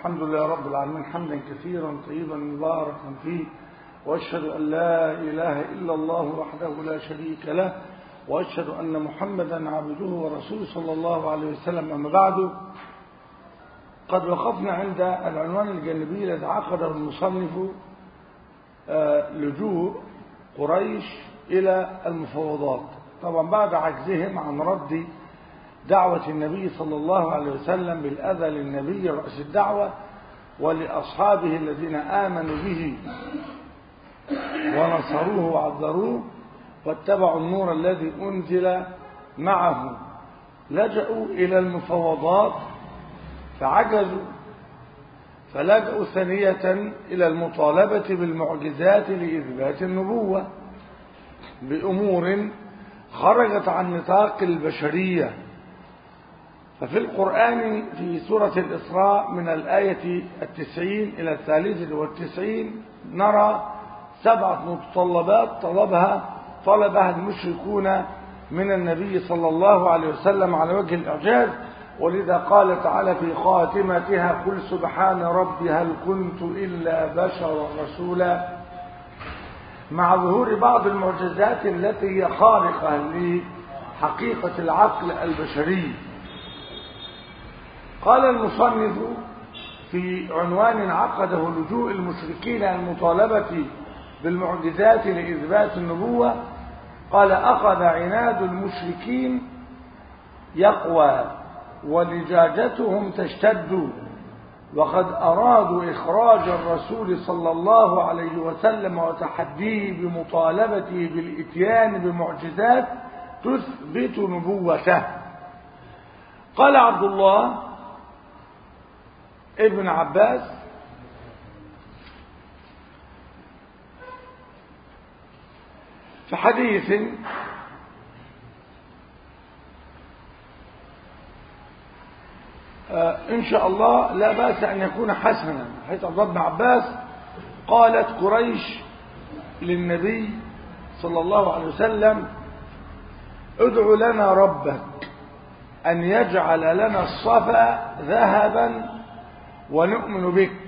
الحمد لله رب العالمين حمدا كثيرا طيبا مباركا فيه وأشهد أن لا إله إلا الله وحده لا شريك له وأشهد أن محمدا عبده ورسوله صلى الله عليه وسلم أما بعد قد وقفنا عند العنوان الجانبي الذي عقده المصنف لجوء قريش إلى المفاوضات طبعا بعد عجزهم عن رد دعوة النبي صلى الله عليه وسلم بالأذى للنبي رأس الدعوة ولأصحابه الذين آمنوا به ونصروه وعذروه واتبعوا النور الذي أنزل معه لجأوا إلى المفاوضات فعجزوا فلجأوا ثانية إلى المطالبة بالمعجزات لإثبات النبوة بأمور خرجت عن نطاق البشرية ففي القرآن في سورة الإسراء من الآية التسعين إلى الثالثة والتسعين نرى سبعة متطلبات طلبها طلبها المشركون من النبي صلى الله عليه وسلم على وجه الإعجاز ولذا قال تعالى في خاتمتها قل سبحان ربي هل كنت إلا بشرا رسولا مع ظهور بعض المعجزات التي هي خارقة لحقيقة العقل البشري قال المصنف في عنوان عقده لجوء المشركين المطالبة بالمعجزات لإثبات النبوة قال أخذ عناد المشركين يقوى ولجاجتهم تشتد وقد أرادوا إخراج الرسول صلى الله عليه وسلم وتحديه بمطالبته بالإتيان بمعجزات تثبت نبوته قال عبد الله ابن عباس في حديث إن شاء الله لا بأس أن يكون حسنا حيث عبد الله بن عباس قالت قريش للنبي صلى الله عليه وسلم ادع لنا ربك أن يجعل لنا الصفا ذهبا ونؤمن بك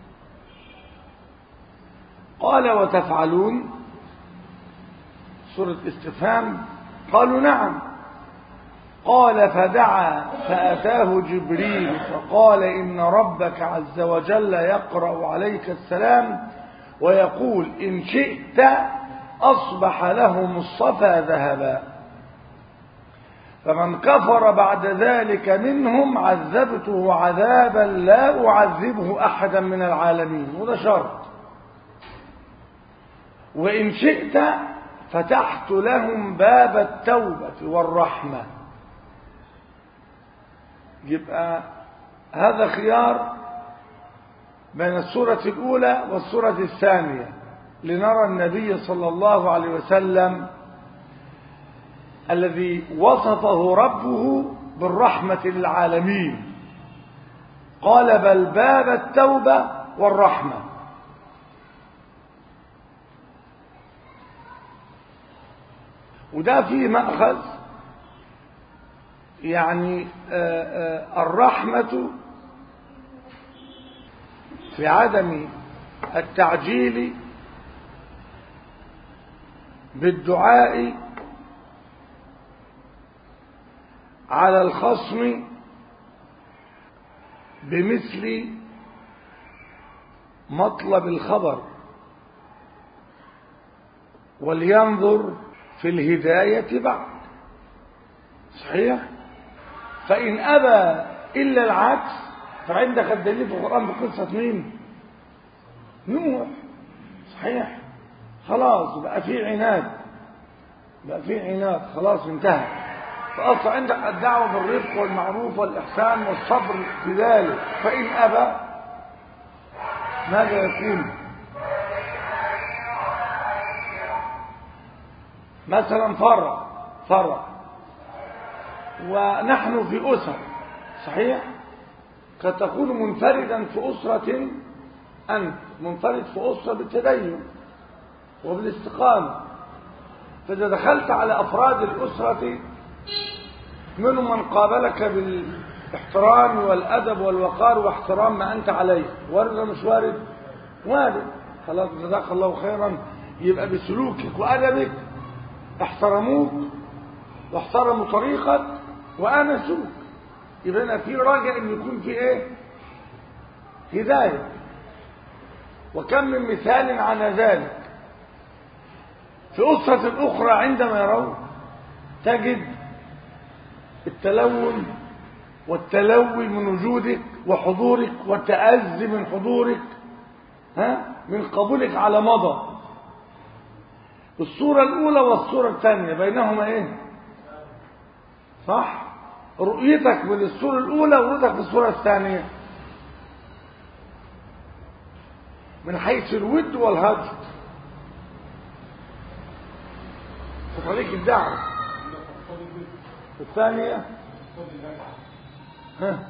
قال وتفعلون سورة استفهام قالوا نعم قال فدعا فأتاه جبريل فقال إن ربك عز وجل يقرأ عليك السلام ويقول إن شئت أصبح لهم الصفا ذهبا فمن كفر بعد ذلك منهم عذبته عذابا لا أعذبه أحدا من العالمين وده شرط وإن شئت فتحت لهم باب التوبة والرحمة يبقى هذا خيار بين السورة الأولى والسورة الثانية لنرى النبي صلى الله عليه وسلم الذي وصفه ربه بالرحمة للعالمين قال بل باب التوبة والرحمة وده فيه مأخذ يعني الرحمة في عدم التعجيل بالدعاء على الخصم بمثل مطلب الخبر ولينظر في الهداية بعد صحيح فإن أبى إلا العكس فعندك الدليل في القرآن بقصة مين نوح صحيح خلاص بقى في عناد بقى في عناد خلاص انتهى فأصلا عندك الدعوة بالرفق والمعروف والإحسان والصبر في ذلك فإن أبى ماذا يكون مثلا فرع فرع ونحن في أسر صحيح قد تكون منفردا في أسرة أنت منفرد في أسرة بالتدين وبالاستقامة فإذا دخلت على أفراد الأسرة منهم من قابلك احترامي والأدب والوقار واحترام ما أنت عليه وارد ولا مش وارد وارد خلاص جزاك الله خيرا يبقى بسلوكك وأدبك احترموك واحترموا طريقك وآنسوك يبقى هنا في رجع ان يكون في ايه هداية وكم من مثال على ذلك في أسرة أخرى عندما يرون تجد التلون والتلوي من وجودك وحضورك والتأذي من حضورك ها من قبولك على مضى الصورة الأولى والصورة الثانية بينهما إيه صح رؤيتك من الصورة الأولى ورؤيتك في الصورة الثانية من حيث الود والهجر في طريق الدعوة الثانية ها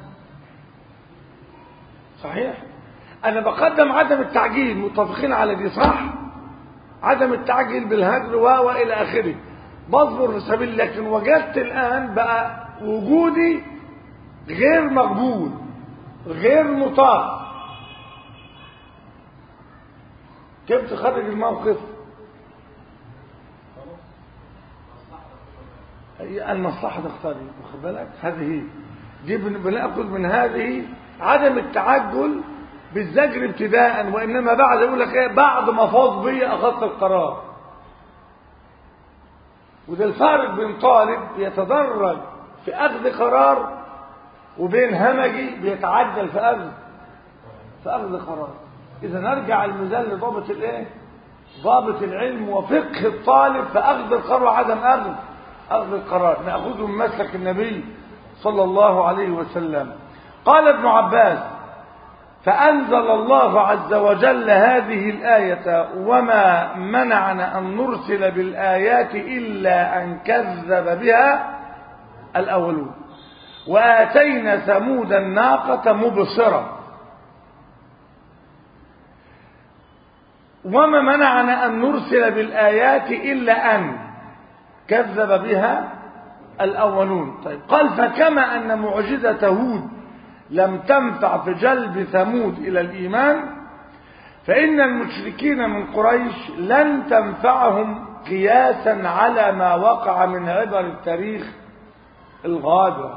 صحيح أنا بقدم عدم التعجيل متفقين على دي صح عدم التعجيل بالهجر و إلى آخره بصبر في سبيل لكن وجدت الآن بقى وجودي غير مقبول غير مطاع كيف تخرج الموقف المصلحة تختاري واخد بالك هذه دي بنأخذ من هذه عدم التعجل بالزجر ابتداء وإنما بعد يقول لك ايه بعد ما فاض بي أخذت القرار وده الفارق بين طالب يتدرج في أخذ قرار وبين همجي بيتعجل في أخذ في أخذ قرار إذا نرجع الميزان لضابط الإيه؟ ضابط العلم وفقه الطالب في أخذ القرار وعدم أخذ أخذ القرار نأخذه من مسلك النبي صلى الله عليه وسلم قال ابن عباس فأنزل الله عز وجل هذه الآية وما منعنا أن نرسل بالآيات إلا أن كذب بها الأولون وآتينا ثمود الناقة مبصرة وما منعنا أن نرسل بالآيات إلا أن كذب بها الأولون طيب قال فكما أن معجزة هود لم تنفع في جلب ثمود إلى الإيمان فإن المشركين من قريش لن تنفعهم قياسا على ما وقع من عبر التاريخ الغابرة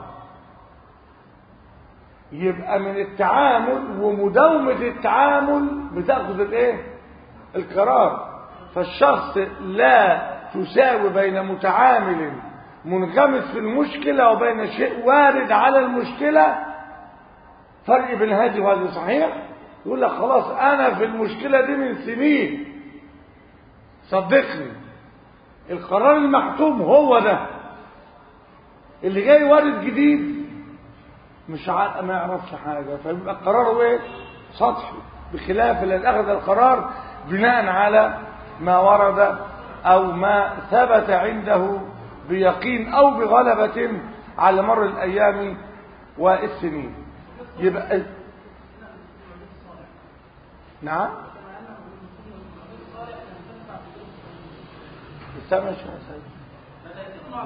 يبقى من التعامل ومداومة التعامل بتأخذ الايه القرار فالشخص لا تساوي بين متعامل منغمس في المشكلة وبين شيء وارد على المشكلة فرق بين هذه وهذه صحيح يقول لك خلاص انا في المشكلة دي من سنين صدقني القرار المحتوم هو ده اللي جاي وارد جديد مش ع... ما يعرفش حاجة فيبقى قراره ايه سطحي بخلاف الذي اخذ القرار بناء على ما ورد او ما ثبت عنده بيقين او بغلبة على مر الايام والسنين يبقى نعم استمع شوية سيدنا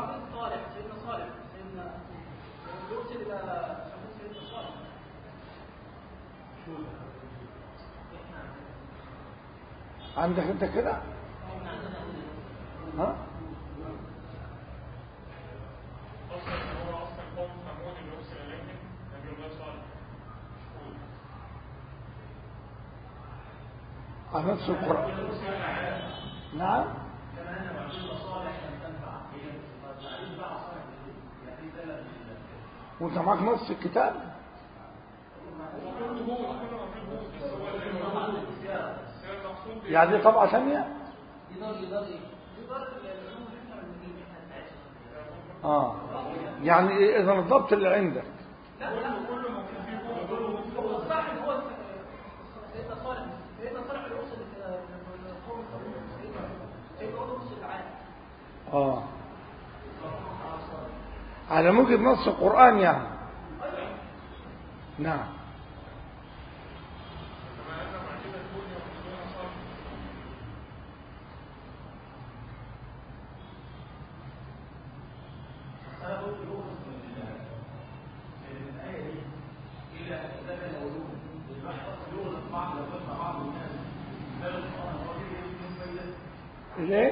عندك انت كده ها على نفس القرآن نعم وانت معاك نص الكتاب يعني دي طبعة ثانية اه يعني إيه اذا الضبط اللي عندك اه على موجب نص القرآن يعني نعم ليه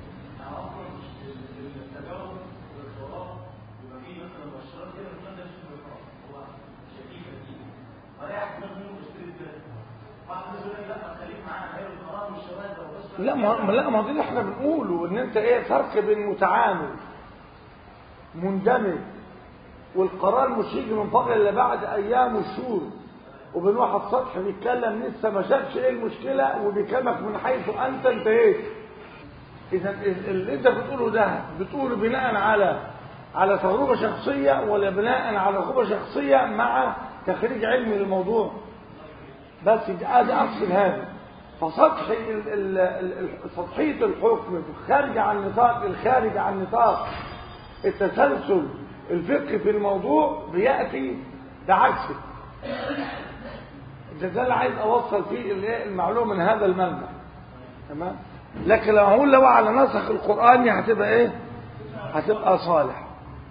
لا ما لا ما دي اللي احنا بنقوله ان انت ايه فرق بين متعامل مندمج والقرار مش يجي من فضل الا بعد ايام وشهور وبين واحد سطح بيتكلم لسه ما شافش ايه المشكله وبيكلمك من حيث انت انتهيت اذا اللي انت بتقوله ده بتقوله بناء على على تجربه شخصيه ولا بناء على تجربه شخصيه مع تخريج علمي للموضوع بس ده اقصد هذا فسطح ال- ال- ال- سطحيه الحكم خارج عن نطاق الخارج عن نطاق التسلسل الفقهي في الموضوع بياتي بعكسه ده ده اللي عايز اوصل فيه الايه المعلومه من هذا المنبع تمام لكن لو هقول لو على نسخ القراني هتبقى ايه هتبقى صالح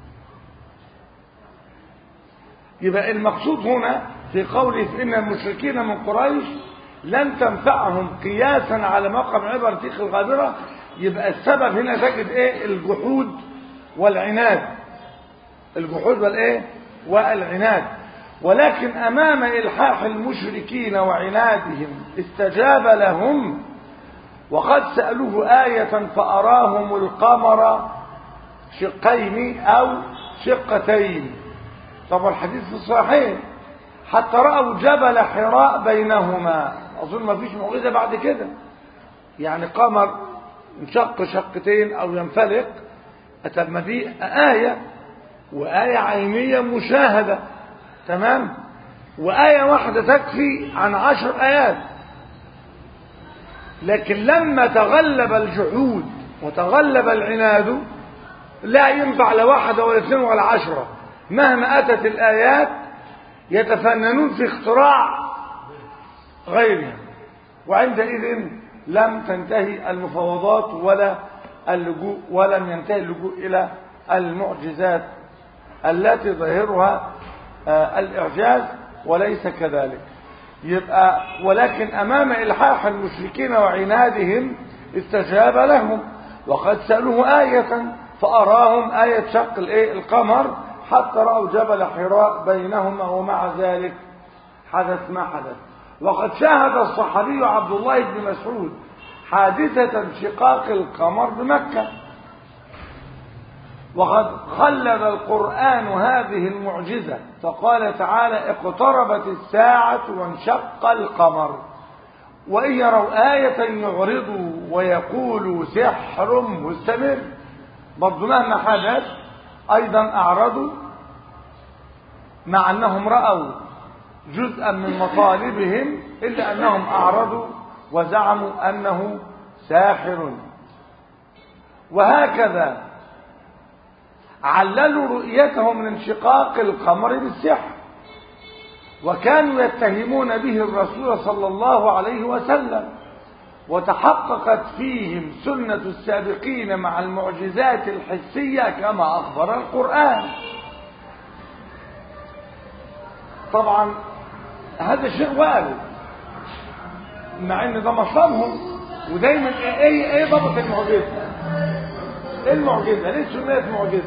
يبقى المقصود هنا في قوله ان المشركين من قريش لن تنفعهم قياسا على موقع عبر تيخ الغابره يبقى السبب هنا تجد ايه الجحود والعناد الجحود والايه والعناد ولكن امام الحاح المشركين وعنادهم استجاب لهم وقد سالوه ايه فاراهم القمر شقين او شقتين طبعا الحديث في الصحيح حتى راوا جبل حراء بينهما اظن ما فيش معجزه بعد كده يعني قمر انشق شقتين او ينفلق طب ما دي ايه وايه عينيه مشاهده تمام وايه واحده تكفي عن عشر ايات لكن لما تغلب الجحود وتغلب العناد لا ينفع لا واحدة ولا اثنين ولا عشرة مهما أتت الآيات يتفننون في اختراع غيرها وعندئذ لم تنتهي المفاوضات ولا اللجوء ولم ينتهي اللجوء إلى المعجزات التي ظاهرها آه، الإعجاز وليس كذلك يبقى ولكن أمام إلحاح المشركين وعنادهم استجاب لهم وقد سألوه آية فأراهم آية شق الإيه؟ القمر حتى رأوا جبل حراء بينهما ومع ذلك حدث ما حدث وقد شاهد الصحابي عبد الله بن مسعود حادثة انشقاق القمر بمكة وقد خلد القرآن هذه المعجزة فقال تعالى اقتربت الساعة وانشق القمر وإن يروا آية يعرضوا ويقولوا سحر مستمر برضو مهما حدث أيضا أعرضوا مع أنهم رأوا جزءا من مطالبهم إلا أنهم أعرضوا وزعموا أنه ساحر وهكذا عللوا رؤيتهم من انشقاق القمر بالسحر وكانوا يتهمون به الرسول صلى الله عليه وسلم وتحققت فيهم سنة السابقين مع المعجزات الحسية كما أخبر القرآن طبعا هذا شيء وارد مع ان ده مصابهم ودايما ايه ايه ضبط المعجزه ايه المعجزه ليه سميت معجزه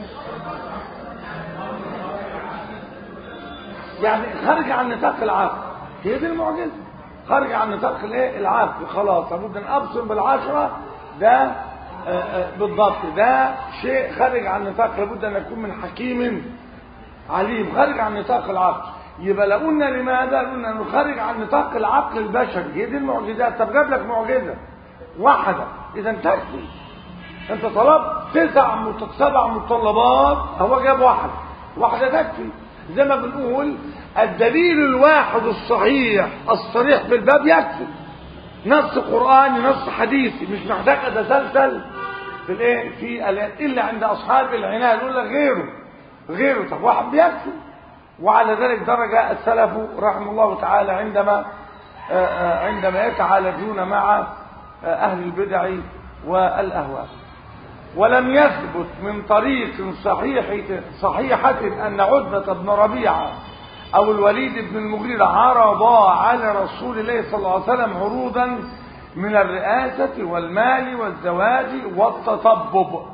يعني خارج عن نطاق العقل هي دي المعجزه خارج عن نطاق الايه العقل خلاص لابد ان ابصر بالعشره ده آه، آه، بالضبط ده شيء خارج عن نطاق لابد ان يكون من حكيم عليم خارج عن نطاق العقل يبقى لو قلنا لماذا قلنا انه خارج عن نطاق العقل البشري هي دي المعجزات طب جاب لك معجزه واحده اذا تكفي انت طلبت تسع مت- سبع متطلبات هو جاب واحد واحده تكفي زي ما بنقول الدليل الواحد الصحيح الصريح في الباب يكفي نص قراني نص حديثي مش محتاج اتسلسل في الايه في ال- الا عند اصحاب العناد يقول لك غيره غيره طب واحد بيكفي وعلى ذلك درج السلف رحمه الله تعالى عندما آه، آه، عندما يتعالجون مع آه، أهل البدع والأهواء ولم يثبت من طريق صحيح صحيحة أن عتبة بن ربيعة أو الوليد بن المغيرة عرضا على رسول الله صلى الله عليه وسلم عروضا من الرئاسة والمال والزواج والتطبب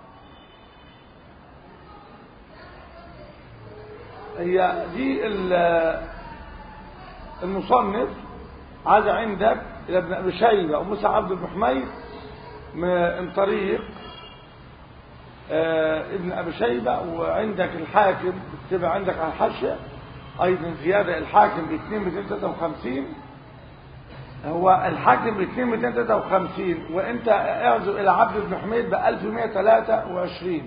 هي دي المصنف عاد عندك إلى ابن أبي شيبة وموسى عبد بن حميد من طريق ابن أبي شيبة وعندك الحاكم تبع عندك على الحاشية أيضا زيادة الحاكم ب 2253 هو الحاكم ب 2253 وأنت اعزو إلى عبد بن حميد ب 1123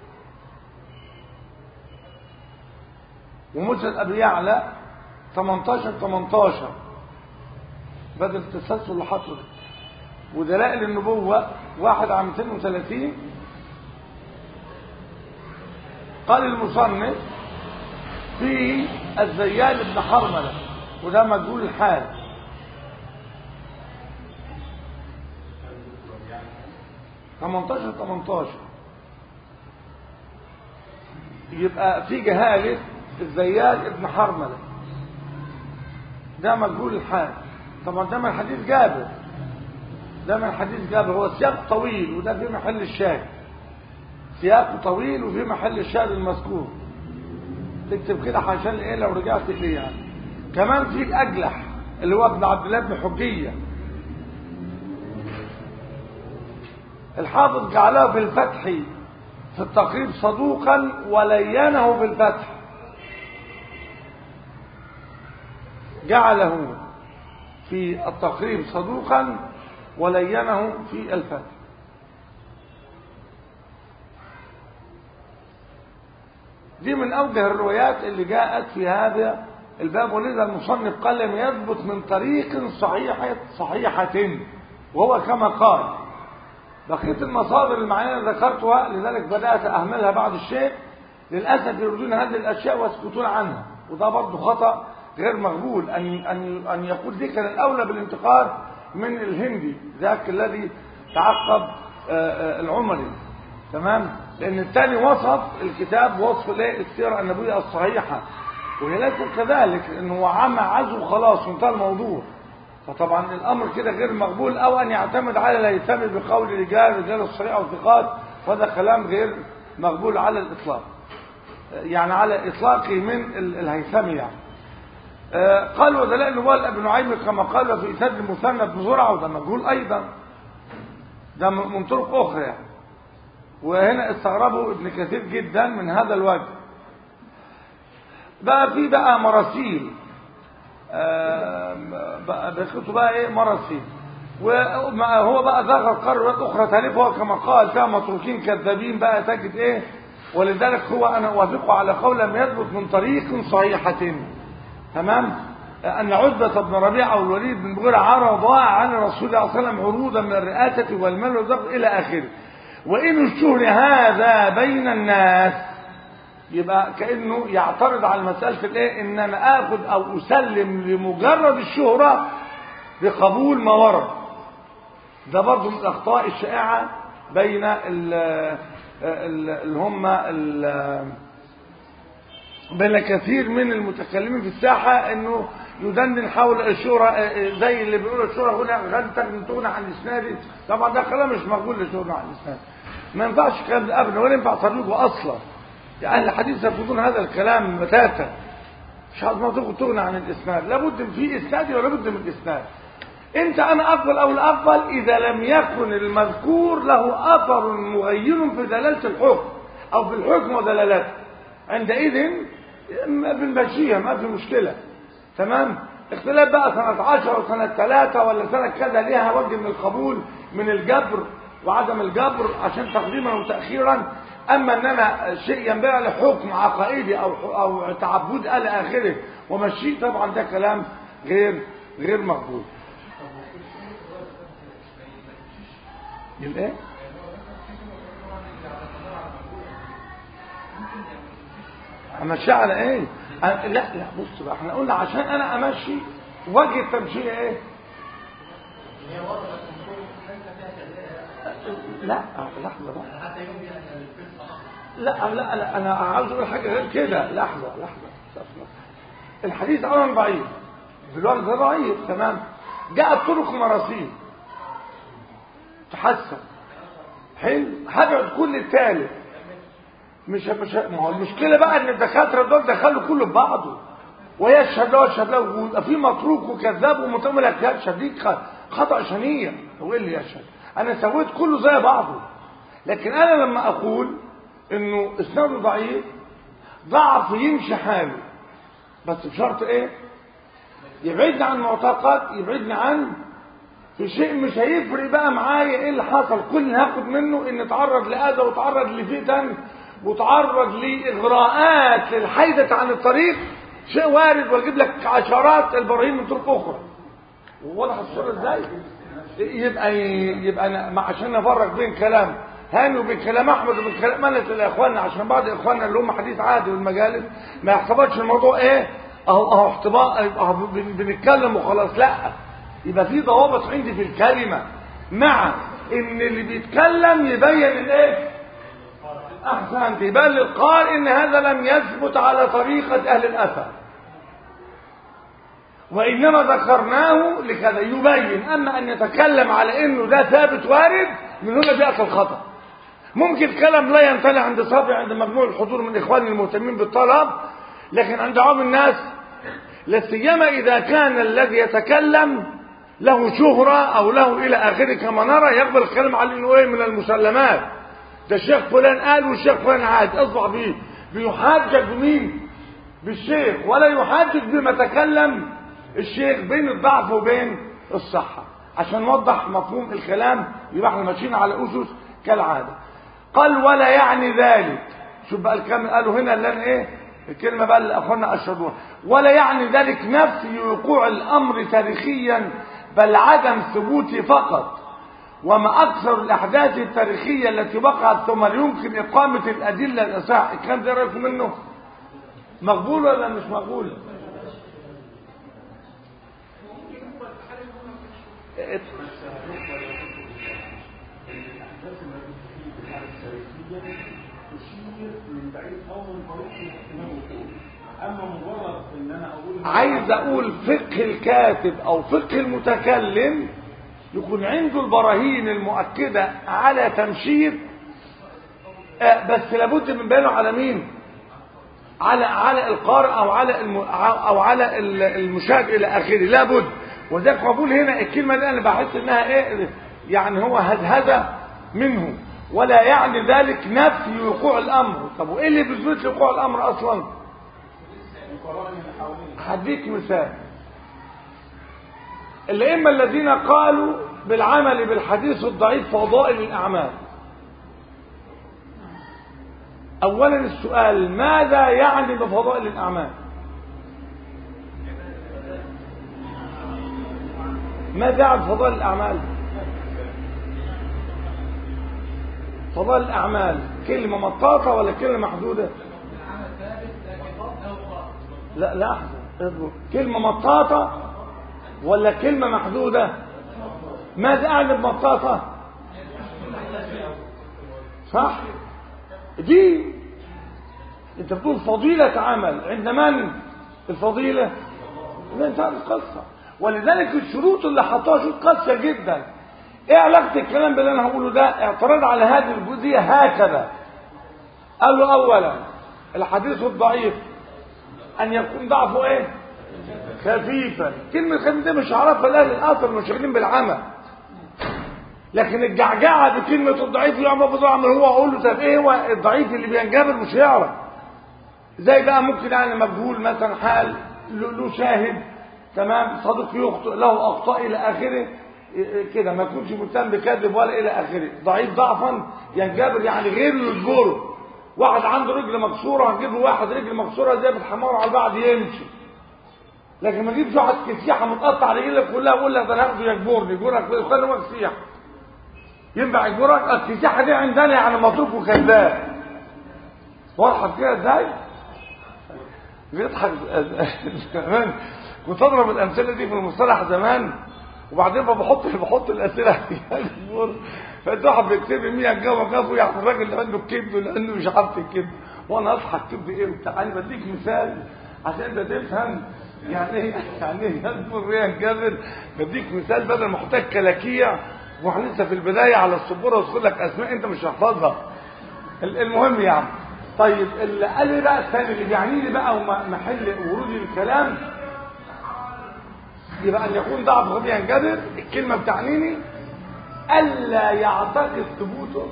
ومسند أبي يعلى 18 18 بدل التسلسل اللي حاطه ودلائل النبوة واحد عن 230 قال المصنف في الزيال بن حرملة وده مجهول الحال تمنتاشر تمنتاشر يبقى في جهالة الزيال ابن حرملة ده مجهول الحال طبعا ده من حديث جابر ده من حديث جابر هو سياق طويل وده في محل الشاهد سياق طويل وفي محل الشاهد المذكور تكتب كده عشان ايه لو رجعت اليه يعني كمان في اجلح اللي هو ابن عبد الله بن حجيه الحافظ جعله في الفتح في التقريب صدوقا ولينه في الفتح جعله في التقريب صدوقا ولينه في الفتح دي من أوجه الروايات اللي جاءت في هذا الباب ولذا المصنف قال لم يثبت من طريق صحيحة صحيحة وهو كما قال بقية المصادر المعينة ذكرتها لذلك بدأت أهملها بعض الشيء للأسف يردون هذه الأشياء ويسكتون عنها وده برضه خطأ غير مقبول أن أن أن يقول دي كان الأولى بالانتقاد من الهندي ذاك الذي تعقب العمري تمام لأن الثاني وصف الكتاب وصف الايه السيرة النبوية الصحيحة وهي ليست كذلك انه عم عزو خلاص وانتهى الموضوع فطبعا الامر كده غير مقبول او ان يعتمد على الهيثمي بقول رجال رجال الصحيح والثقات وهذا كلام غير مقبول على الاطلاق يعني على اطلاقه من الهيثمي يعني قال ودلاء النبوة ابن نعيم كما قال في إسناد المثنى بن زرعة وده مجهول أيضا ده من طرق أخرى يعني وهنا استغربوا ابن كثير جدا من هذا الوجه بقى في بقى مراسيل بقى بيخطوا بقى ايه مراسيل وهو بقى ذكر قرارات اخرى تالفها كما قال فيها متروكين كذابين بقى تجد ايه ولذلك هو انا اوافقه على قول لم يثبت من طريق صحيحه تمام أن عتبة بن ربيعة والوليد بن مغيرة عرض عن رسول الله صلى الله عليه وسلم عروضا من الرئاسة والمال والزق إلى آخره وإن الشهر هذا بين الناس يبقى كأنه يعترض على مسألة الإيه إن أنا آخذ أو أسلم لمجرد الشهرة بقبول ما ورد ده برضه من الأخطاء الشائعة بين اللي هم بين كثير من المتكلمين في الساحة انه يدندن حول الشورى زي اللي بيقولوا الشورى هنا غدا تغنى عن الاسناد طبعا ده كلام مش مقبول للشورى عن الاسناد ما ينفعش الكلام ده ابدا ولا ينفع طريقه اصلا يعني اهل الحديث يرفضون هذا الكلام بتاتا مش عايز ما تغنى عن الاسناد لابد في اسناد ولا بد من اسناد انت انا افضل او الافضل اذا لم يكن المذكور له اثر مغير في دلاله الحكم او في الحكم ودلالته عندئذ بنمشيها ما في مشكلة تمام اختلاف بقى سنة عشرة وسنة ثلاثة ولا سنة كذا ليها وجه من القبول من الجبر وعدم الجبر عشان تقديما وتأخيرا أما أن أنا شيء ينبغي لحكم عقائدي أو أو تعبد إلى آخره ومشي طبعا ده كلام غير غير مقبول. الايه؟ امشي على ايه أنا لا لا بص بقى احنا قلنا عشان انا امشي وجه التمشيه ايه لا لحظه بقى لا لا لا انا عاوز اقول حاجه غير كده لحظه لحظه الحديث اولا ضعيف في الوقت ده ضعيف تمام جاءت طرق مراسيل تحسن حلو هبعد كل التالت مش مش ما هو المشكله بقى ان الدكاتره دول دخلوا كله في بعضه ويشهد له ويشهد له ويبقى في متروك وكذاب ومتهم لك يشهد دي خطا شنيع هو ايه اللي يشهد انا سويت كله زي بعضه لكن انا لما اقول انه اسناده ضعيف ضعف يمشي حاله بس بشرط ايه يبعدني عن معتقد يبعدني عن في شيء مش هيفرق بقى معايا ايه اللي حصل كل اللي هاخد منه ان اتعرض لاذى وتعرض لفتن وتعرض لاغراءات للحيدة عن الطريق شيء وارد واجيب لك عشرات البراهين من طرق اخرى واضح الصوره ازاي يبقى يبقى أنا عشان نفرق بين كلام هاني وبين كلام احمد وبين كلام ملت الاخوان عشان بعض اخواننا اللي هم حديث عادي والمجالس ما يحسبش الموضوع ايه اهو اهو احتباط اهو بنتكلم وخلاص لا يبقى في ضوابط عندي في الكلمه مع ان اللي بيتكلم يبين الايه احسنت يبان للقارئ ان هذا لم يثبت على طريقه اهل الاثر وانما ذكرناه لكذا يبين اما ان يتكلم على انه ده ثابت وارد من هنا بيأتي الخطأ ممكن كلام لا ينطلع عند صافي عند مجموع الحضور من اخواني المهتمين بالطلب لكن عند عام الناس لا سيما اذا كان الذي يتكلم له شهرة او له الى اخره كما نرى يقبل الكلام على انه ايه من المسلمات ده الشيخ فلان قال والشيخ فلان عاد اصبح بيه بيحجج بمين بالشيخ ولا يحجج بما تكلم الشيخ بين الضعف وبين الصحة عشان نوضح مفهوم الكلام يبقى احنا ماشيين على اسس كالعادة قال ولا يعني ذلك شوف بقى الكلام قالوا هنا اللي انا ايه الكلمة بقى اللي اخوانا اشهدوها ولا يعني ذلك نفي وقوع الامر تاريخيا بل عدم ثبوته فقط وما اكثر الاحداث التاريخية التي وقعت ثم يمكن اقامة الادلة الاصح الكلام ده رايكم منه مقبول ولا مش مقبول اما مجرد ان انا اقول عايز اقول فقه الكاتب او فقه المتكلم يكون عنده البراهين المؤكدة على تمشيط آه، بس لابد من بيانه على مين على على القارئ او على الم او على ال- المشاهد الى اخره لابد وذلك بقول هنا الكلمه دي انا بحس انها ايه يعني هو هدهده منه ولا يعني ذلك نفي وقوع الامر طب وايه اللي بيثبت لي وقوع الامر اصلا القرائن اللي حوالين هديك مثال الائمه الذين قالوا بالعمل بالحديث الضعيف فضائل الاعمال اولا السؤال ماذا يعني بفضائل الاعمال ماذا يعني بفضائل الاعمال فضائل الاعمال كلمه مطاطه ولا كلمه محدوده لا لحظه اصبر كلمه مطاطه ولا كلمه محدوده ماذا اعني بمطاطه صح دي انت بتقول فضيلة عمل عند من الفضيلة ده انتهى القصة ولذلك الشروط اللي حطها شروط قاسية جدا ايه علاقة الكلام باللي انا هقوله ده اعتراض على هذه الجزئية هكذا قال له اولا الحديث الضعيف ان يكون ضعفه ايه خفيفا كلمة خفيف دي مش هعرفها الاهل الاثر مش شغالين بالعمل لكن الجعجعه بكلمه الضعيف يعمل بضعف هو اقول له طب ايه هو الضعيف اللي بينجبر مش هيعرف زي بقى ممكن يعني مجهول مثلا حال له له شاهد تمام صديق يخطئ له اخطاء الى اخره إيه كده ما يكونش مهتم بكذب ولا الى اخره ضعيف ضعفا ينجبر يعني غير يجبره واحد عنده رجل مكسوره هنجيب له واحد رجل مكسوره زي بتحمره على بعض يمشي لكن ما اجيبش واحد كسيحه متقطع رجلك كلها واقول لك ده انا هاخده يجبرني يجبرك استنى هو كسيح ينفع يجبرك الكسيحه دي عندنا يعني متروك وكذاب واضحه كده ازاي بيضحك زمان كنت اضرب الامثله دي في المصطلح زمان وبعدين بحط بحط الاسئله فانت واحد بيكتب لي 100 جوه جابوا يعني الراجل اللي عنده الكبد واللي عنده مش عارف الكبد وانا اضحك كبد ايه وبتاع انا بديك مثال عشان انت تفهم يعني ايه يعني ايه يصبر ريا جابر بديك مثال بدل ما احط لك كلاكيع واحنا لسه في البدايه على السبوره وتقول لك اسماء انت مش هتحفظها ال- المهم يا عم طيب اللي قال لي بقى الثاني اللي بيعني لي بقى ومحل ورودي الكلام يبقى ان يكون ضعف غبي ينجبر الكلمه بتعنيني الا يعتقد ثبوته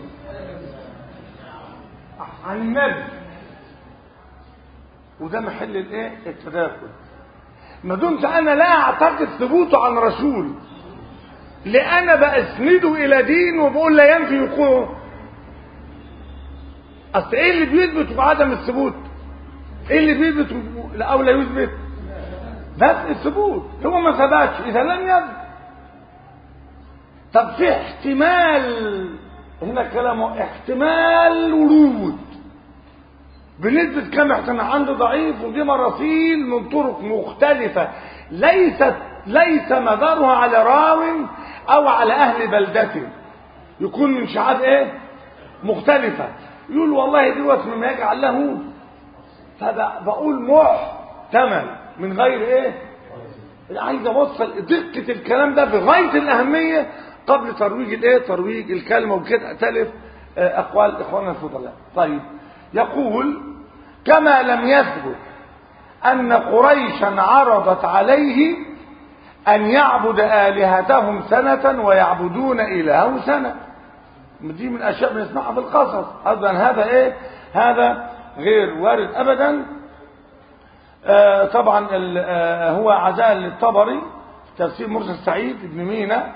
عن النبي وده محل الايه التداخل ما دمت انا لا اعتقد ثبوته عن رسول لأنا بأسنده إلى دين وبقول لا ينفي وقوعه أصل إيه اللي بيثبت بعدم الثبوت؟ إيه اللي بيثبت أو لا يثبت؟ بس الثبوت هو ما ثبتش إذا لم يثبت طب في احتمال هنا كلامه احتمال ورود بنسبة كم احتمال عنده ضعيف ودي مراسيل من طرق مختلفة ليست ليس مدارها على راو او على اهل بلدته يكون من شعاب ايه مختلفة يقول والله دوت مما يجعل له فبقول محتمل من غير ايه عايز اوصل دقة الكلام ده بغاية الاهمية قبل ترويج الايه ترويج الكلمة وكده اتلف اقوال اخواننا الفضلاء طيب يقول كما لم يثبت ان قريشا عرضت عليه أن يعبد آلهتهم سنة ويعبدون إلهه سنة دي من الأشياء بنسمعها في القصص أيضا هذا إيه هذا غير وارد أبدا آه طبعا آه هو عزاء للطبري تفسير مرسل سعيد ابن مينا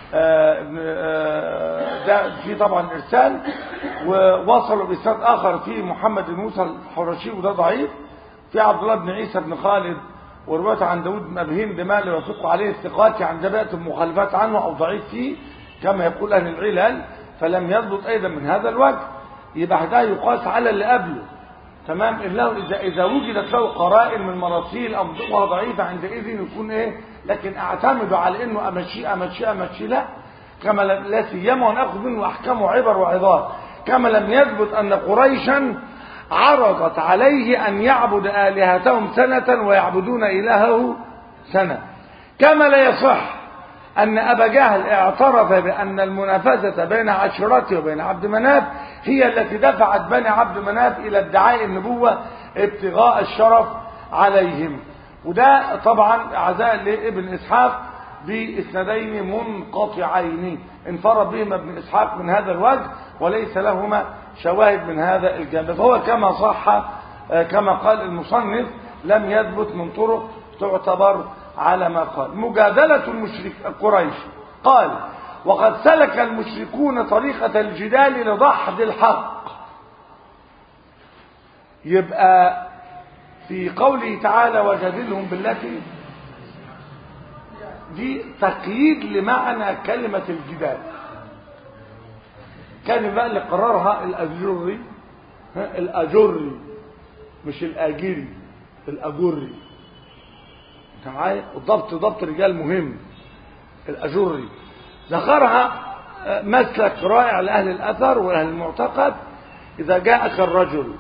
آه ده في طبعا إرسال ووصلوا بإسناد آخر في محمد بن موسى الحرشي وده ضعيف في عبد الله بن عيسى بن خالد وروايته عن داود بن أبهيم بما لا يوافق عليه الثقات عن جبهة المخالفات عنه أو ضعيف فيه كما يقول أهل العلل فلم يضبط أيضا من هذا الوجه يبقى ده يقاس على اللي قبله تمام إلا إذا إذا وجدت له قرائن من مراسيل أو مدقها ضعيفة عندئذ يكون إيه لكن أعتمد على إنه أمشي أمشي أمشي لا كما لا سيما ونأخذ منه أحكام وعبر وعظات كما لم يثبت أن قريشا عرضت عليه أن يعبد آلهتهم سنة ويعبدون إلهه سنة كما لا يصح أن أبا جهل اعترف بأن المنافسة بين عشيرته وبين عبد مناف هي التي دفعت بني عبد مناف إلى ادعاء النبوة ابتغاء الشرف عليهم وده طبعا عزاء لابن إسحاق بإسنادين منقطعين انفرد بهما ابن إسحاق من هذا الوجه وليس لهما شواهد من هذا الجانب فهو كما صح كما قال المصنف لم يثبت من طرق تعتبر على ما قال مجادلة المشرك قريش قال وقد سلك المشركون طريقة الجدال لدحض الحق يبقى في قوله تعالى وجادلهم بالتي دي تقييد لمعنى كلمة الجدال كان بقى اللي قررها الأجري الأجري مش الأجري الأجري انت معايا الضبط ضبط رجال مهم الأجري ذكرها مسلك رائع لأهل الأثر وأهل المعتقد إذا جاءك الرجل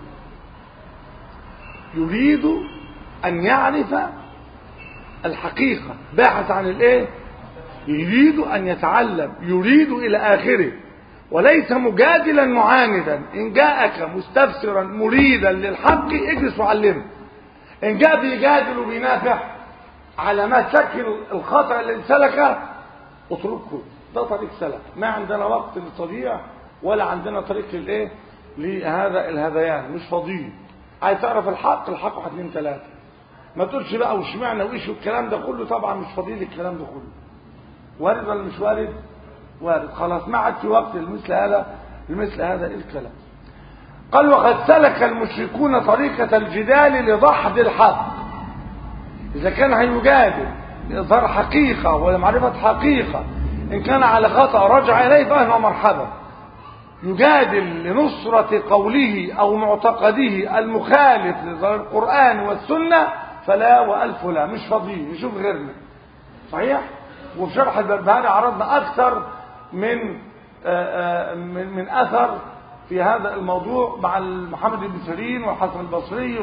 يريد أن يعرف الحقيقة باحث عن الايه يريد ان يتعلم يريد الى اخره وليس مجادلا معاندا ان جاءك مستفسرا مريدا للحق اجلس وعلمه ان جاء بيجادل وبينافع على ما شكل الخطأ اللي سلكه اتركه ده طريق سلك ما عندنا وقت للتضييع ولا عندنا طريق للايه لهذا الهذيان مش فاضيين عايز تعرف الحق الحق واحد اثنين ثلاثه ما تقولش بقى واشمعنى وايش والكلام ده كله طبعا مش فضيل الكلام ده كله وارد ولا مش وارد وارد خلاص ما عاد في وقت لمثل هذا لمثل هذا الكلام قال وقد سلك المشركون طريقة الجدال لدحض الحق إذا كان هيجادل لإظهار حقيقة ولمعرفة حقيقة إن كان على خطأ رجع إليه فأهلا مرحبا يجادل لنصرة قوله أو معتقده المخالف للقرآن والسنة فلا وألف لا مش فاضيين نشوف غيرنا صحيح وفي شرح البربهاري عرضنا أكثر من آآ آآ من, من أثر في هذا الموضوع مع محمد بن سيرين والحسن البصري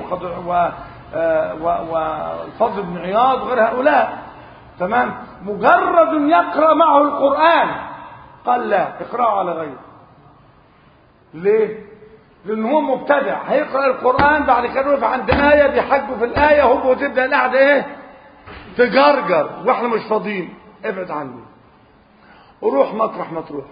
والفضل بن عياض وغير هؤلاء تمام مجرد يقرأ معه القرآن قال لا اقرأوا على غيره ليه لان هو مبتدع هيقرأ القرآن بعد كده يقف عند آية بيحجوا في الآية هو وتبدأ القعدة ايه تجرجر واحنا مش فاضيين ابعد عني وروح مطرح ما تروح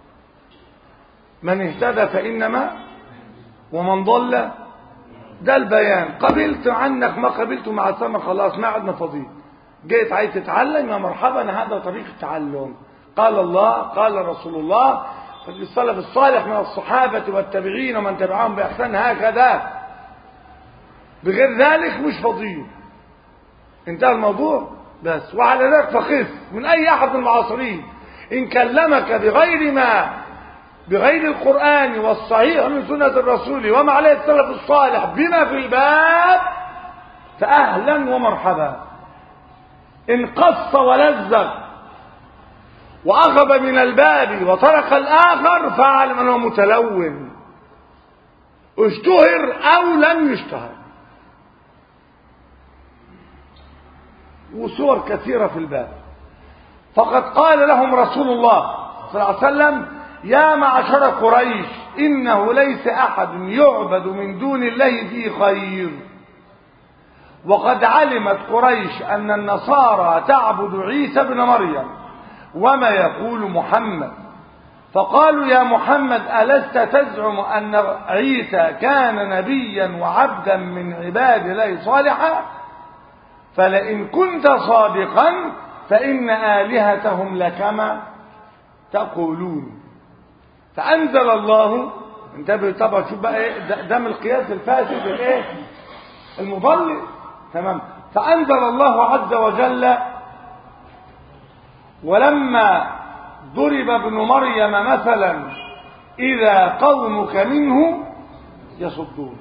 من اهتدى فإنما ومن ضل ده البيان قبلت عنك ما قبلت مع السماء خلاص ما عدنا فاضيين جيت عايز تتعلم يا مرحبا هذا طريق التعلم قال الله قال رسول الله السلف الصالح من الصحابة والتابعين ومن تبعهم بإحسان هكذا بغير ذلك مش فاضيين انتهى الموضوع بس وعلى ذلك فخف من أي أحد من المعاصرين إن كلمك بغير ما بغير القرآن والصحيح من سنة الرسول وما عليه السلف الصالح بما في الباب فأهلا ومرحبا إن قص ولزق وأغب من الباب وترك الآخر فاعلم أنه متلون اشتهر أو لم يشتهر وصور كثيرة في الباب فقد قال لهم رسول الله صلى الله عليه وسلم يا معشر قريش إنه ليس أحد يعبد من دون الله في خير وقد علمت قريش أن النصارى تعبد عيسى بن مريم وما يقول محمد فقالوا يا محمد ألست تزعم أن عيسى كان نبيا وعبدا من عباد الله صالحا فلئن كنت صادقا فإن آلهتهم لكما تقولون فأنزل الله انتبه طبعا شوف بقى ايه ده, ده من القياس الفاسد الايه المضل تمام فأنزل الله عز وجل ولما ضرب ابن مريم مثلا إذا قومك منه يصدون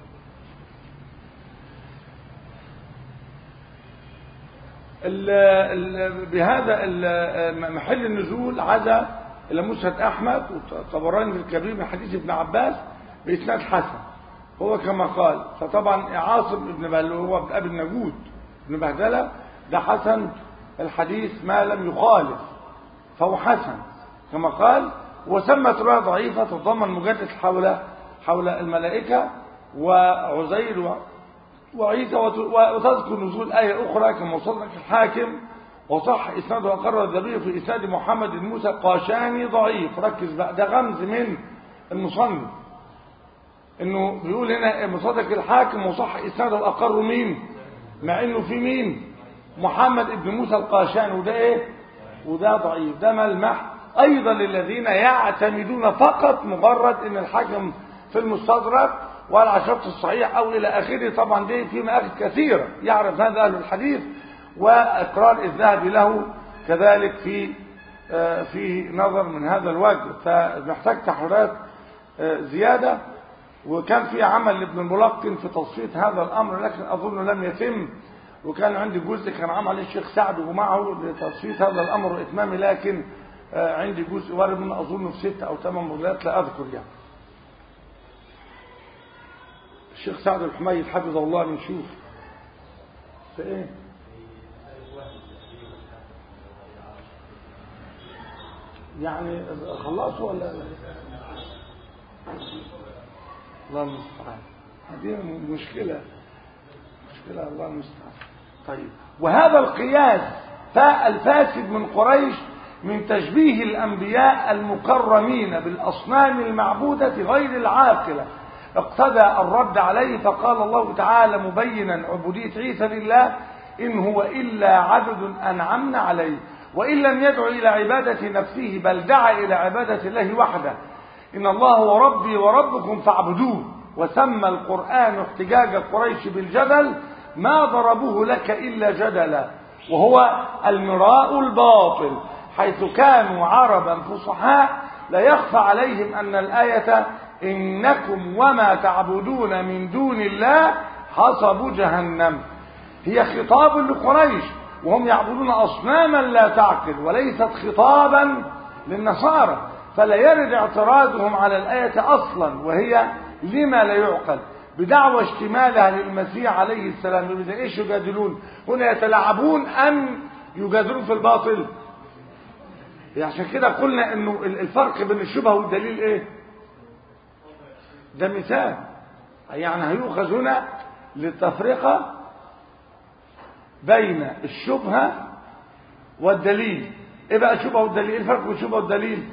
ال ال بهذا ال محل النزول عزا إلى مسند أحمد وطبراني في الكبير من حديث ابن عباس بإسناد حسن هو كما قال فطبعا عاصم ابن بهدلة هو أبي النجود ابن بهدلة ده حسن الحديث ما لم يخالف فهو حسن كما قال وسمت رواية ضعيفة تتضمن مجادلة حول حول الملائكة وعزير وعيسى وتذكر نزول آية أخرى كما وصلك الحاكم وصح إسناده وقرر الذبيح في إسناد محمد بن موسى قاشاني ضعيف ركز بقى ده غمز من المصنف انه بيقول هنا مصدق الحاكم وصح إسناده وأقر مين مع انه في مين محمد بن موسى القاشاني وده ايه وده ضعيف ده ملمح ايضا للذين يعتمدون فقط مجرد ان الحاكم في المستدرك وعلى شرط الصحيح او الى اخره طبعا دي في مآخذ كثيرة يعرف هذا اهل الحديث واقرار الذهبي له كذلك في في نظر من هذا الوجه فمحتاج تحريات زيادة وكان في عمل لابن الملقن في تصفية هذا الامر لكن اظن لم يتم وكان عندي جزء كان عمل الشيخ سعد ومعه لتصفية هذا الامر واتمامه لكن عندي جزء وارد من اظن في ستة او ثمان مجلدات لا اذكر يعني الشيخ سعد الحميد حفظه الله نشوف في ايه يعني خلصوا ولا لا الله المستعان هذه مشكلة مشكلة الله المستعان طيب وهذا القياس فالفاسد من قريش من تشبيه الأنبياء المكرمين بالأصنام المعبودة غير العاقلة اقتدى الرد عليه فقال الله تعالى مبينا عبودية عيسى لله إن هو إلا عبد أنعمنا عليه وإن لم يدعو إلى عبادة نفسه بل دعا إلى عبادة الله وحده إن الله هو ربي وربكم فاعبدوه وسمى القرآن احتجاج قريش بالجدل ما ضربوه لك إلا جدلا وهو المراء الباطل حيث كانوا عربا فصحاء لا يخفى عليهم أن الآية إنكم وما تعبدون من دون الله حصب جهنم هي خطاب لقريش وهم يعبدون أصناما لا تعقل وليست خطابا للنصارى فلا يرد اعتراضهم على الآية أصلا وهي لما لا يعقل بدعوى اشتمالها للمسيح عليه السلام إذا إيش يجادلون هنا يتلاعبون أم يجادلون في الباطل عشان كده قلنا انه الفرق بين الشبهه والدليل ايه ده مثال يعني هيؤخذ هنا للتفرقه بين الشبهه والدليل ايه بقى الشبهه والدليل ايه الفرق بين الشبهه والدليل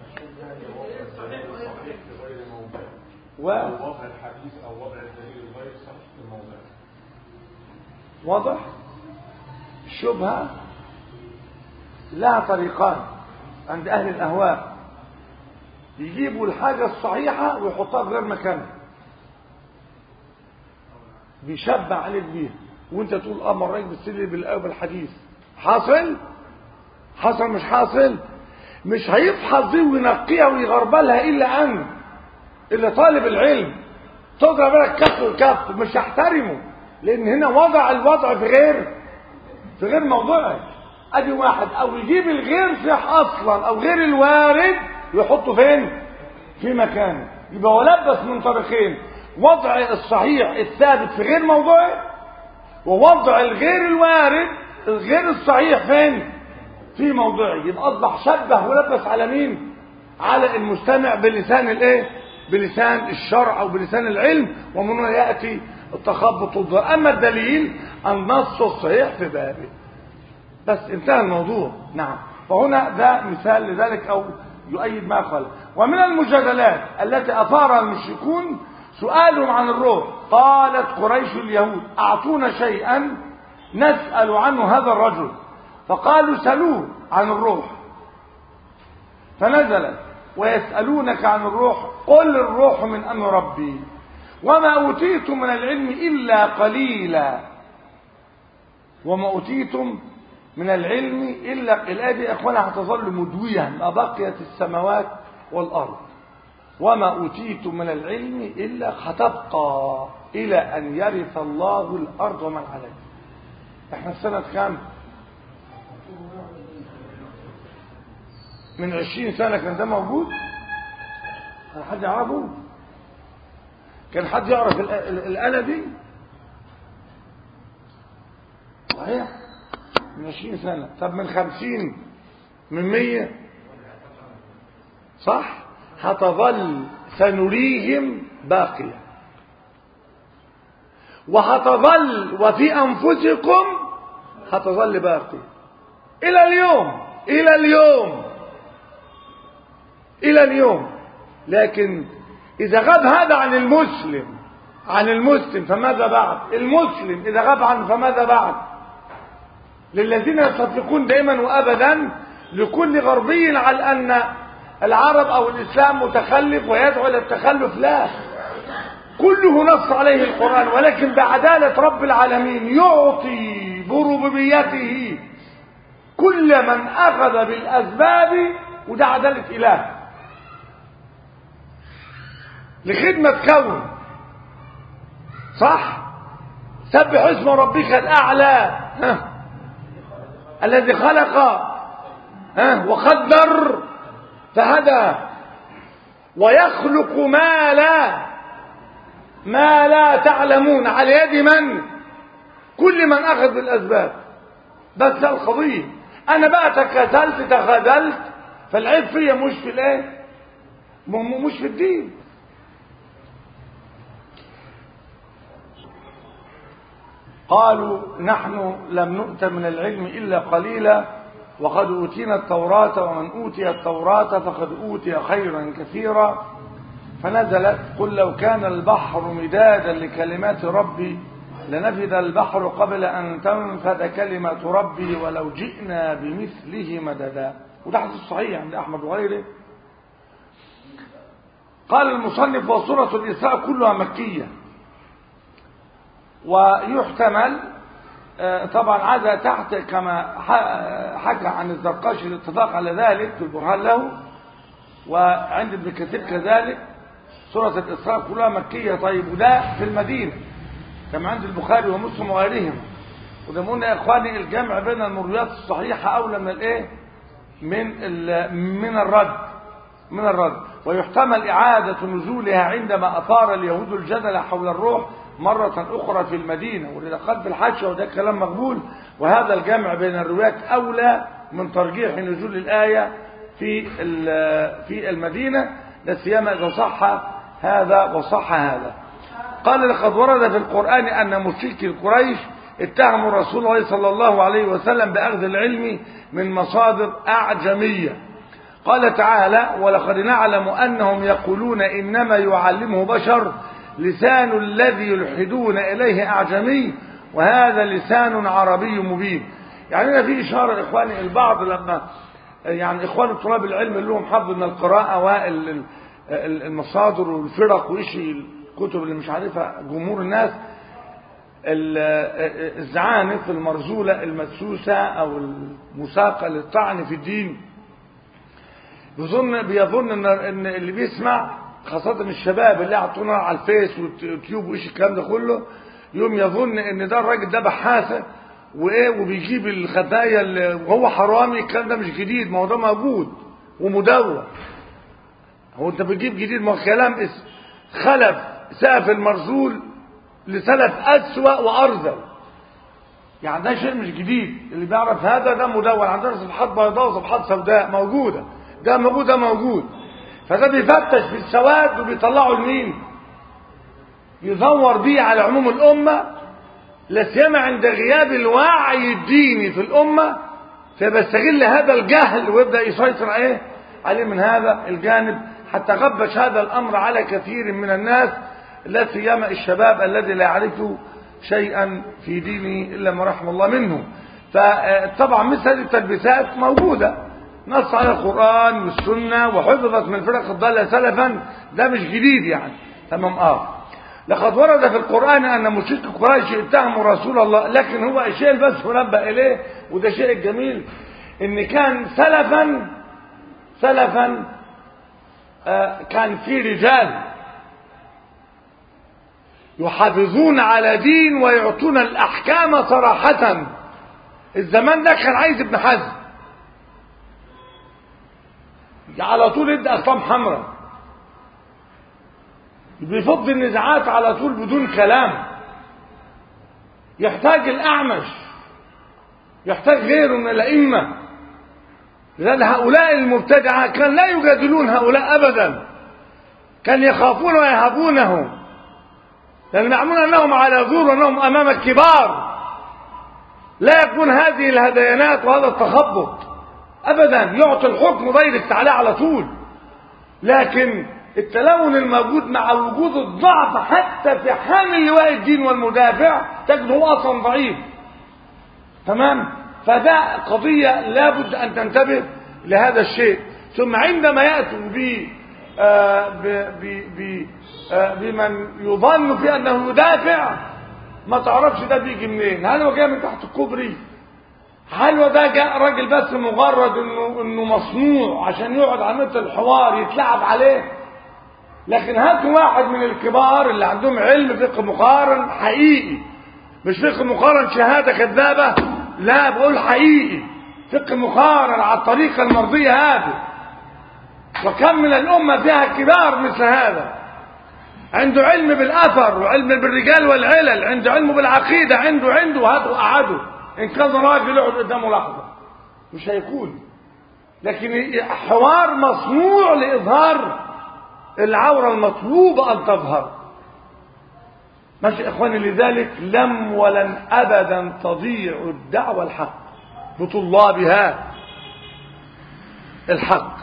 و وضع الحديث او وضع الدليل الغير صحيح في الموضع واضح الشبهه لها طريقان عند اهل الاهواء يجيبوا الحاجه الصحيحه ويحطها في غير مكانها بيشبع عليك بيها وانت تقول اه مريت بالسر بالايه بالحديث حاصل حصل مش حاصل مش هيفحص دي وينقيها ويغربلها الا انت الا طالب العلم تضرب بالك كف وكف مش هيحترمه لان هنا وضع الوضع في غير في غير موضوعه ادي واحد او يجيب الغير صح اصلا او غير الوارد ويحطه فين في مكانه يبقى ولبس من طريقين وضع الصحيح الثابت في غير موضوعه ووضع الغير الوارد الغير الصحيح فين في موضعه يبقى اصبح شبه ولبس على مين على المستمع بلسان الايه بلسان الشرع او بلسان العلم ومن هنا ياتي التخبط والضرر اما الدليل النص الصحيح في بابه بس انتهى الموضوع نعم فهنا ده مثال لذلك او يؤيد ما قال ومن المجادلات التي اثارها المشركون سؤالهم عن الروح قالت قريش اليهود اعطونا شيئا نسال عنه هذا الرجل فقالوا سلوه عن الروح فنزلت ويسألونك عن الروح قل الروح من أمر ربي وما أوتيتم من العلم إلا قليلا وما أوتيتم من العلم إلا الآية دي أخوانا هتظل مدوية ما بقيت السماوات والأرض وما أوتيتم من العلم إلا هتبقى إلى أن يرث الله الأرض ومن عليها احنا في سنة كام؟ من عشرين سنة كان ده موجود كان حد يعرفه كان حد يعرف ال- ال- الآلة دي صحيح من عشرين سنة طب من خمسين من مية صح هتظل سنريهم باقية وهتظل وفي أنفسكم هتظل باقية إلى اليوم إلى اليوم إلى اليوم لكن إذا غاب هذا عن المسلم عن المسلم فماذا بعد المسلم إذا غاب عنه فماذا بعد للذين يصدقون دائما وأبدا لكل غربي على أن العرب أو الإسلام متخلف ويدعو إلى التخلف لا كله نص عليه القرآن ولكن بعدالة رب العالمين يعطي بربوبيته كل من أخذ بالأسباب وده عدالة إله لخدمة كون صح سبح اسم ربك الأعلى ها. الذي خلق ها. وقدر فهدى ويخلق ما لا ما لا تعلمون على يد من كل من أخذ بالأسباب بس ده القضية أنا بقى تكاسلت تخاذلت فالعيب فيا مش في الايه م- م- مش في الدين قالوا نحن لم نؤت من العلم إلا قليلا وقد أوتينا التوراة ومن أوتي التوراة فقد أوتي خيرا كثيرا فنزلت قل لو كان البحر مدادا لكلمات ربي لنفد البحر قبل أن تنفد كلمة ربي ولو جئنا بمثله مددا وده حديث صحيح عند أحمد وغيره قال المصنف وسورة الإسراء كلها مكية ويحتمل آه، طبعا عاد تحت كما ح- حكى عن الزرقاشي الاتفاق على ذلك في البرهان له وعند ابن كثير كذلك سورة الإسراء كلها مكية طيب وده في المدينة كما عند البخاري ومسلم وغيرهم وده قلنا يا اخواني الجمع بين المرويات الصحيحة أولى من الايه من ال- من الرد من الرد ويحتمل إعادة نزولها عندما أثار اليهود الجدل حول الروح مرة أخرى في المدينة ولذا قال في الحاشية وده كلام مقبول وهذا الجمع بين الروايات أولى من ترجيح نزول الآية في في المدينة لا سيما إذا صح هذا وصح هذا قال لقد ورد في القرآن أن مشركي قريش اتهموا رسول الله صلى الله عليه وسلم بأخذ العلم من مصادر أعجمية قال تعالى ولقد نعلم أنهم يقولون إنما يعلمه بشر لسان الذي يلحدون إليه أعجمي وهذا لسان عربي مبين يعني هنا في إشارة إخواني البعض لما يعني إخوان طلاب العلم اللي لهم حظ من القراءة والمصادر والفرق وإشي الكتب اللي مش عارفها جمهور الناس الزعانف المرزولة المدسوسة أو المساقة للطعن في الدين بيظن بيظن ان ان اللي بيسمع خاصة الشباب اللي يعطونا على الفيس واليوتيوب وايش الكلام ده كله يوم يظن ان ده الراجل ده بحاثة وايه وبيجيب الخفايا اللي وهو حرامي الكلام ده مش جديد ما هو ده موجود ومدون هو انت بتجيب جديد ما هو كلام اسم خلف سقف المرسول لسلف أسوأ وأرذل يعني ده شيء مش جديد اللي بيعرف هذا ده مدون عندنا صفحات بيضاء وصفحات سوداء موجودة ده موجود ده موجود فده بيفتش في السواد وبيطلعه لمين يدور بيه على عموم الأمة لا سيما عند غياب الوعي الديني في الأمة فبيستغل هذا الجهل ويبدأ يسيطر ايه عليه من هذا الجانب حتى غبش هذا الأمر على كثير من الناس لا سيما الشباب الذي لا يعرف شيئا في دينه إلا ما رحم الله منه فطبعا مثل هذه التلبيسات موجودة نص على القرآن والسنة وحفظت من فرق الضالة سلفا ده مش جديد يعني تمام اه لقد ورد في القرآن أن مشرك قريش اتهموا رسول الله لكن هو الشيء بس منبه إليه وده شيء جميل إن كان سلفا سلفا آه كان في رجال يحافظون على دين ويعطون الأحكام صراحة الزمان ده كان عايز ابن حزم على طول يدي أقلام حمراء بيفض النزاعات على طول بدون كلام يحتاج الأعمش يحتاج غيره من الأئمة لأن هؤلاء المبتدعة كان لا يجادلون هؤلاء أبدا كان يخافون ويهابونهم لأن يعلمون أنهم على زور وأنهم أمام الكبار لا يكون هذه الهذيانات وهذا التخبط أبدا يعطي الحكم دايركت عليه على طول لكن التلون الموجود مع وجود الضعف حتى في حامل لواء الدين والمدافع تجد هو أصلا ضعيف تمام فده قضية لابد أن تنتبه لهذا الشيء ثم عندما يأتوا ب آه ب ب آه بمن يظن في أنه يدافع ما تعرفش ده بيجي منين هل هو جاي من تحت الكوبري هل هو ده جاء راجل بس مجرد انه انه مصنوع عشان يقعد على مثل الحوار يتلعب عليه لكن هات واحد من الكبار اللي عندهم علم فقه مقارن حقيقي مش فقه مقارن شهادة كذابة لا بقول حقيقي فقه مقارن على الطريقة المرضية هذه وكم من الأمة فيها كبار مثل هذا عنده علم بالأثر وعلم بالرجال والعلل عنده علم بالعقيدة عنده عنده هاته قعده إن كان راجل يقعد قدامه لحظة مش هيكون لكن حوار مصنوع لإظهار العورة المطلوبة أن تظهر ماشي إخواني لذلك لم ولن أبدا تضيع الدعوة الحق بطلابها الحق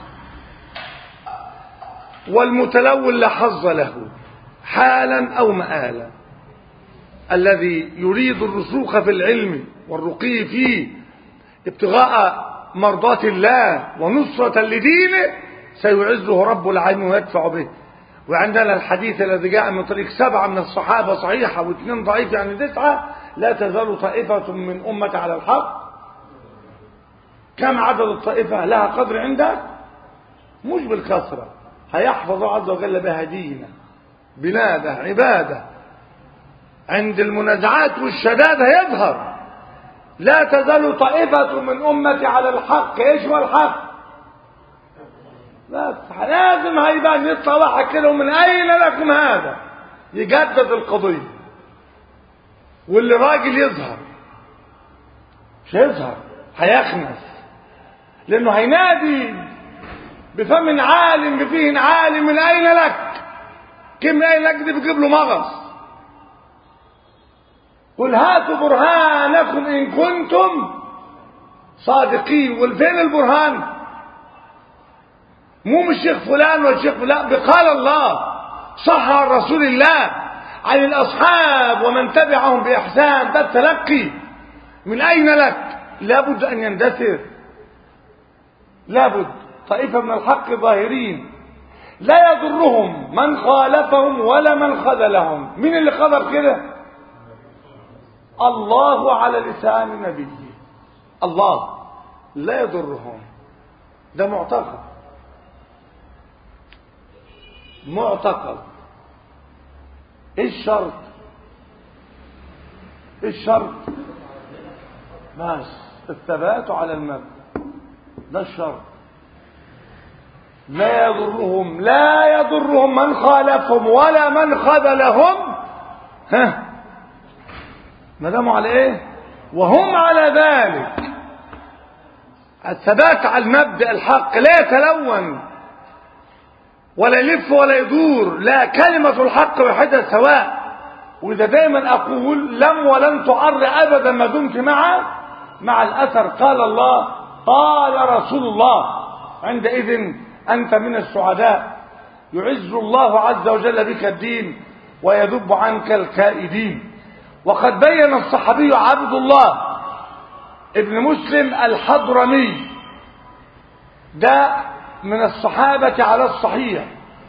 والمتلون لا حظ له حالا أو مآلا الذي يريد الرسوخ في العلم والرقي فيه ابتغاء مرضات الله ونصرة لدينه سيعزه رب العالمين ويدفع به وعندنا الحديث الذي جاء من طريق سبعة من الصحابة صحيحة واثنين ضعيف يعني تسعة لا تزال طائفة من أمة على الحق كم عدد الطائفة لها قدر عندك مش بالكثرة هيحفظ عز وجل بها دينه بلاده عباده عند المنازعات والشداد هيظهر لا تزال طائفة من أمتي على الحق ايش هو الحق بس لازم هيبان يطلع واحد كده ومن أين لكم هذا يجدد القضية واللي راجل يظهر مش هيظهر هيخنس لأنه هينادي بفم عالم بفيه عالم من أين لك كم من أين لك دي بيجيب له مغص قل هاتوا برهانكم إن كنتم صادقين والفين البرهان مو من الشيخ فلان ولا الشيخ فلان بقال الله صح عن رسول الله عن الأصحاب ومن تبعهم بإحسان ده التلقي من أين لك لابد أن يندثر لابد طائفة من الحق ظاهرين لا يضرهم من خالفهم ولا من خذلهم مين اللي خذل كده الله على لسان نبيه الله لا يضرهم ده معتقد معتقد ايه الشرط ايه الشرط ماشي الثبات على المبدا ده الشرط لا يضرهم لا يضرهم من خالفهم ولا من خذلهم ها ما داموا على ايه وهم على ذلك الثبات على المبدا الحق لا يتلون ولا يلف ولا يدور لا كلمة الحق واحدة سواء وإذا دايما أقول لم ولن تعر أبدا ما دمت مع مع الأثر قال الله قال رسول الله عندئذ أنت من السعداء يعز الله عز وجل بك الدين ويذب عنك الكائدين وقد بين الصحابي عبد الله ابن مسلم الحضرمي ده من الصحابة على الصحيح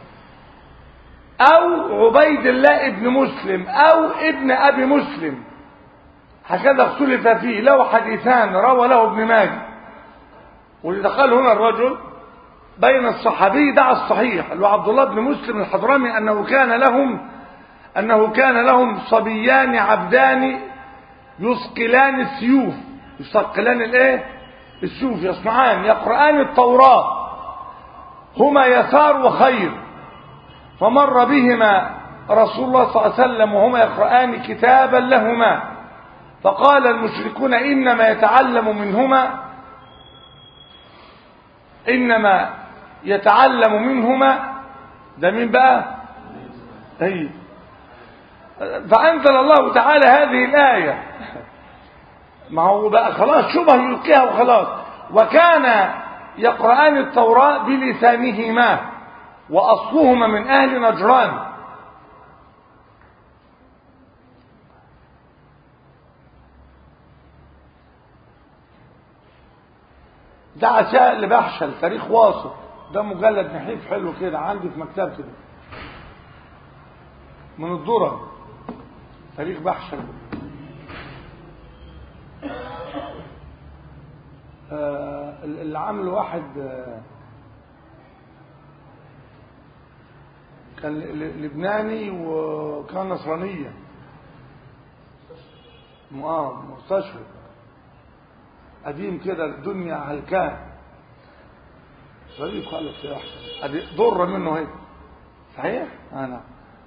أو عبيد الله ابن مسلم أو ابن أبي مسلم هكذا اختلف فيه له حديثان روى له ابن ماجه ولذا قال هنا الرجل بين الصحابي دع الصحيح اللي هو عبد الله بن مسلم الحضرمي أنه كان لهم أنه كان لهم صبيان عبدان يثقلان السيوف يثقلان الايه السيوف يصنعان يقرآن التوراة هما يسار وخير فمر بهما رسول الله صلى الله عليه وسلم وهما يقرآن كتابا لهما فقال المشركون إنما يتعلم منهما إنما يتعلم منهما ده مين بقى هي فأنزل الله تعالى هذه الآية ما هو بقى خلاص شبه يلقيها وخلاص وكان يقرآن التوراة بلسانهما وأصلهما من أهل نجران ده عشاء لبحشل تاريخ واصل ده مجلد نحيف حلو كده عندي في مكتبتي ده من الذرة تاريخ بحشل آه اللي عامل واحد آه كان لبناني وكان نصرانية اه مستشفى قديم كده الدنيا هلكان غريب خالص يا احسن ادي ضر منه هيك صحيح انا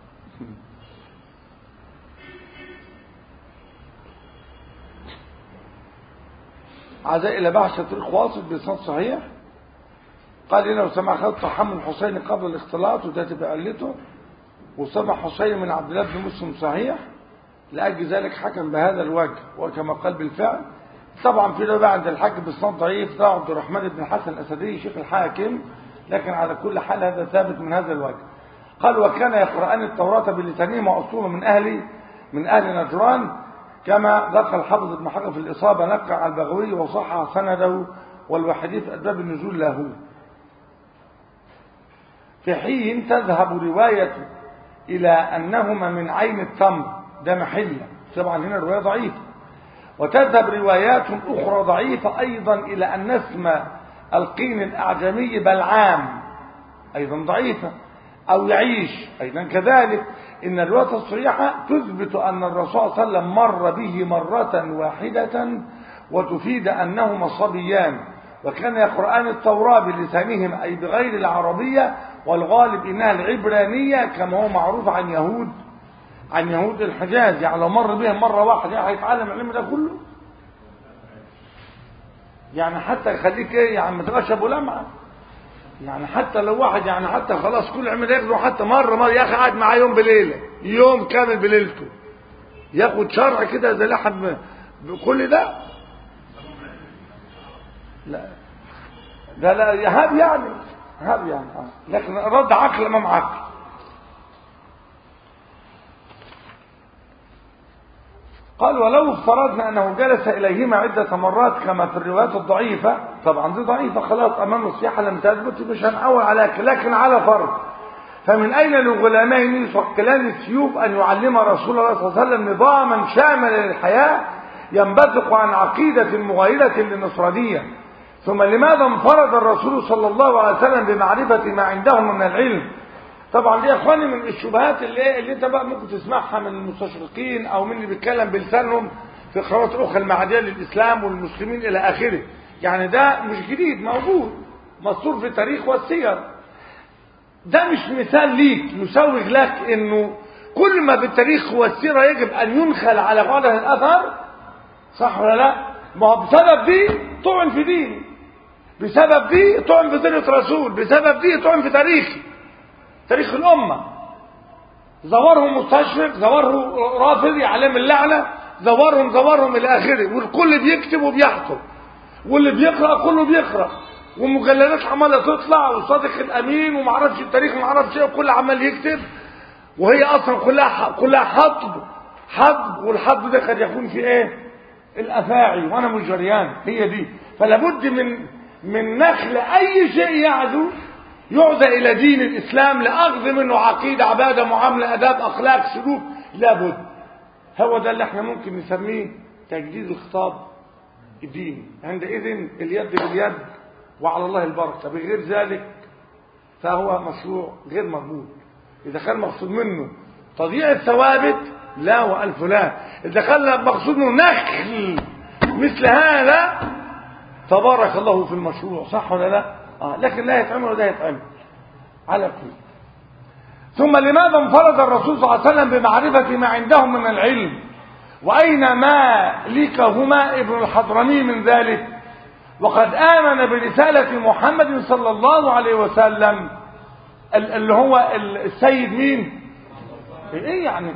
عزاء الى بحث تاريخ واصل بإسناد صحيح قال لنا وسمع خالد طحام الحسين قبل الاختلاط وده تبقى قلته وسمع حسين من عبد الله بن مسلم صحيح لأجل ذلك حكم بهذا الوجه وكما قال بالفعل طبعا في رواية عند الحاكم بإسناد ضعيف ده عبد الرحمن بن الحسن الأسدي شيخ الحاكم لكن على كل حال هذا ثابت من هذا الوجه قال وكان يقرأان التوراة بلسانهما وأصولا من أهل من أهل نجران كما ذكر الحافظ ابن حجر في الإصابة نقع على البغوي وصحح سنده والوحديث أسباب النزول له في حين تذهب رواية إلى أنهما من عين التمر ده محلة طبعا هنا الرواية ضعيفة وتذهب روايات أخرى ضعيفة أيضا إلى أن اسم القين الأعجمي بلعام أيضا ضعيفة أو يعيش أيضا كذلك إن الرواية الصريحة تثبت أن الرسول صلى الله عليه وسلم مر به مرة واحدة وتفيد أنهما صبيان وكان يقرآن التوراة بلسانهم أي بغير العربية والغالب إنها العبرانية كما هو معروف عن يهود عن يهود الحجاز يعني لو مر بهم مرة واحدة هيتعلم العلم ده كله يعني حتى يخليك ايه يعني ما تبقاش ابو لمعه يعني حتى لو واحد يعني حتى خلاص كل عمل ياخده حتى مرة مرة يا أخي قاعد معاه يوم بليلة يوم كامل بليلته ياخد شرع كده زي لحم كل ده لا ده لا هاب يعني هاب يعني آه. لكن رد عقل امام عقل قال ولو افترضنا انه جلس اليهما عده مرات كما في الروايات الضعيفه طبعا دي ضعيفه خلاص امام الصيحه لم تثبت مش هنقول على لكن على فرض فمن اين للغلامين يثقلان السيوف ان يعلم رسول الله صلى الله عليه وسلم نظاما شاملا للحياه ينبثق عن عقيده مغايره للنصرانيه ثم لماذا انفرد الرسول صلى الله عليه وسلم بمعرفة ما عندهم من العلم طبعا دي يا اخواني من الشبهات اللي, اللي انت بقى ممكن تسمعها من المستشرقين او من اللي بيتكلم بلسانهم في قنوات اخرى المعاديه للاسلام والمسلمين الى اخره يعني ده مش جديد موجود مذكور في التاريخ والسير ده مش مثال ليك يسوغ لك انه كل ما في التاريخ والسيره يجب ان ينخل على قاعده الاثر صح ولا لا ما هو بسبب دي طعن في ديني بسبب دي طعن في سيرة رسول بسبب دي طعن في تاريخي تاريخ الأمة زورهم مستشرق زوره رافض يعلم اللعنة زورهم زورهم إلى آخره والكل بيكتب وبيحكم واللي بيقرأ كله بيقرأ ومجلدات عمالة تطلع والصادق الأمين ومعرفش التاريخ معرفش ايه وكل عمال يكتب وهي أصلا كلها كلها حطب حطب والحطب ده قد يكون في ايه الافاعي وانا مش جريان هي دي فلا بد من من نخل اي شيء يعدو يعدى الى دين الاسلام لاخذ منه عقيده عباده معامله اداب اخلاق سلوك لابد هو ده اللي احنا ممكن نسميه تجديد الخطاب الديني عندئذ اليد باليد وعلى الله البركه بغير ذلك فهو مشروع غير مقبول اذا كان مقصود منه تضييع الثوابت لا والف لا اذا كان مقصود منه نخل مثل هذا تبارك الله في المشروع صح ولا لا آه لكن لا يتعمل ولا يتعمل على كل ثم لماذا انفرد الرسول صلى الله عليه وسلم بمعرفة ما عندهم من العلم وأين ما لكهما ابن الحضرمي من ذلك وقد آمن برسالة محمد صلى الله عليه وسلم اللي هو السيد مين ايه يعني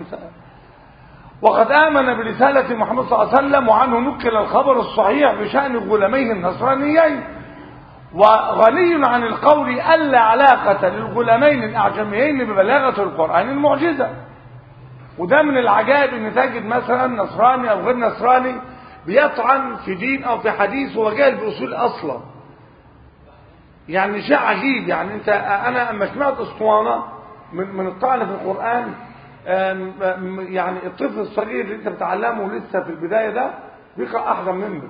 وقد آمن برسالة محمد صلى الله عليه وسلم وعنه نقل الخبر الصحيح بشأن غلاميه النصرانيين وغني عن القول ألا علاقة للغلامين الأعجميين ببلاغة القرآن المعجزة وده من العجائب ان تجد مثلا نصراني او غير نصراني بيطعن في دين او في حديث هو جاهل باصول اصلا يعني شيء عجيب يعني انت انا اما سمعت اسطوانه من من الطعن في القران يعني الطفل الصغير اللي انت بتعلمه لسه في البدايه ده بيقرا احسن منه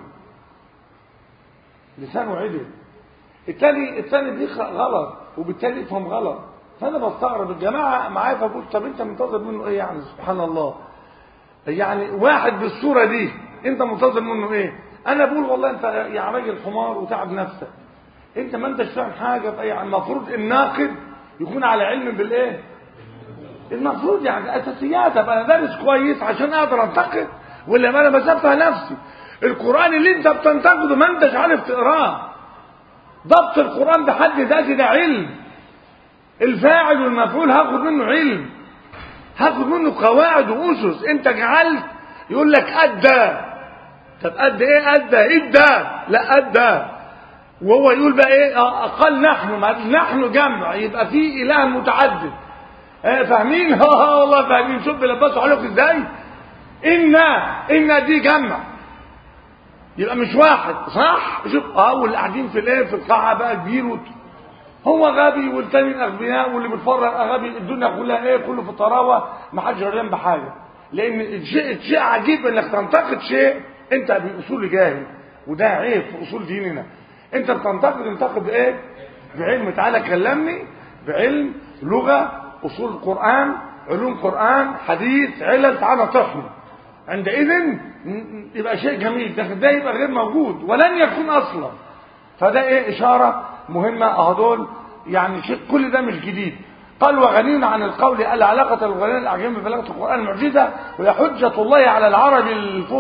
لسانه عدل التاني التاني بيقرا غلط وبالتالي يفهم غلط فانا بستغرب الجماعه معايا فبقول طب انت منتظر منه ايه يعني سبحان الله يعني واحد بالصوره دي انت منتظر منه ايه انا بقول والله انت يا راجل حمار وتعب نفسك انت ما انتش فاهم حاجه في يعني المفروض الناقد يكون على علم بالايه المفروض يعني اساسيات ابقى انا دارس كويس عشان اقدر انتقد ولا ما انا بسفه نفسي القران اللي انت بتنتقده ما انتش عارف تقراه ضبط القران بحد ذاته ده علم الفاعل والمفعول هاخد منه علم هاخد منه قواعد واسس انت جعلت يقول لك ادى طب ادى ايه ادى ادى لا ادى وهو يقول بقى ايه اقل نحن ما نحن جمع يبقى في اله متعدد اه فاهمين اه والله فاهمين شوف بيلبسوا عليك ازاي ان ان دي جمع يبقى مش واحد صح شوف اه واللي قاعدين في الايه في القاعه بقى كبير وت... هو غبي والتاني اغبياء واللي بيتفرج غبي الدنيا كلها ايه كله في الطراوه ما حدش دريان بحاجه لان الشيء شيء عجيب انك تنتقد شيء انت باصول جاهل وده عيب في اصول ديننا انت بتنتقد انتقد بايه بعلم تعالى كلمني بعلم لغه اصول القران علوم قران حديث علل تعالى طحني عندئذ يبقى شيء جميل ده, ده يبقى غير موجود ولن يكون اصلا فده ايه اشاره مهمه اهدول يعني شيء كل ده مش جديد قال وغني عن القول العلاقة الغنين الأعجمي ببلاغة القرآن المعجزة وهي حجة الله على العرب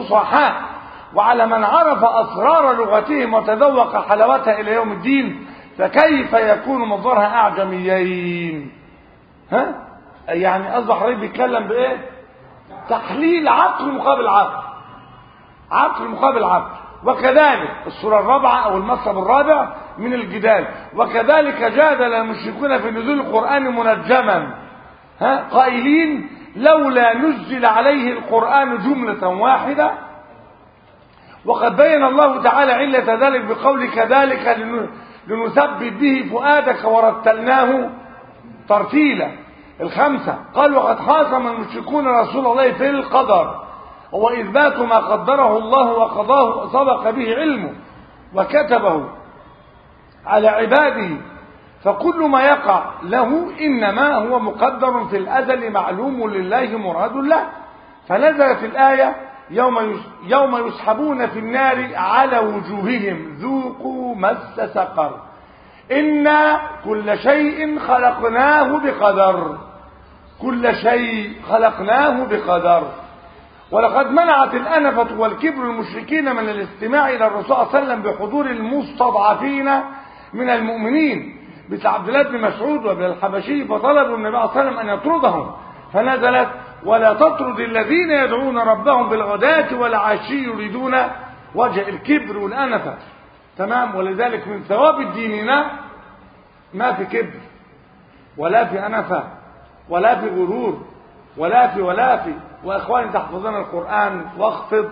الفصحاء وعلى من عرف أسرار لغتهم وتذوق حلاوتها إلى يوم الدين فكيف يكون مصدرها أعجميين ها يعني أصبح الراجل بيتكلم بإيه تحليل عقل مقابل عقل عقل مقابل عقل وكذلك الصورة الرابعة أو المطلب الرابع من الجدال وكذلك جادل المشركون في نزول القرآن منجما ها قائلين لولا نزل عليه القرآن جملة واحدة وقد بين الله تعالى علة ذلك بقول كذلك لنثبت به فؤادك ورتلناه ترتيلا الخمسة قال وقد خاصم المشركون رسول الله في القدر هو إثبات ما قدره الله وقضاه سبق به علمه وكتبه على عباده فكل ما يقع له إنما هو مقدر في الأزل معلوم لله مراد له فنزلت الآية يوم يوم يسحبون في النار على وجوههم ذوقوا مس سقر إنا كل شيء خلقناه بقدر كل شيء خلقناه بقدر ولقد منعت الأنفة والكبر المشركين من الاستماع إلى الرسول صلى الله عليه وسلم بحضور المستضعفين من المؤمنين مثل عبد الله بن مسعود وابن الحبشي فطلبوا النبي صلى الله عليه وسلم أن يطردهم فنزلت ولا تطرد الذين يدعون ربهم بالغداة والعشي يريدون وجه الكبر والأنفة تمام ولذلك من ثواب ديننا ما في كبر ولا في أنفة ولا في غرور ولا في ولا في وإخواني تحفظون القرآن واخفض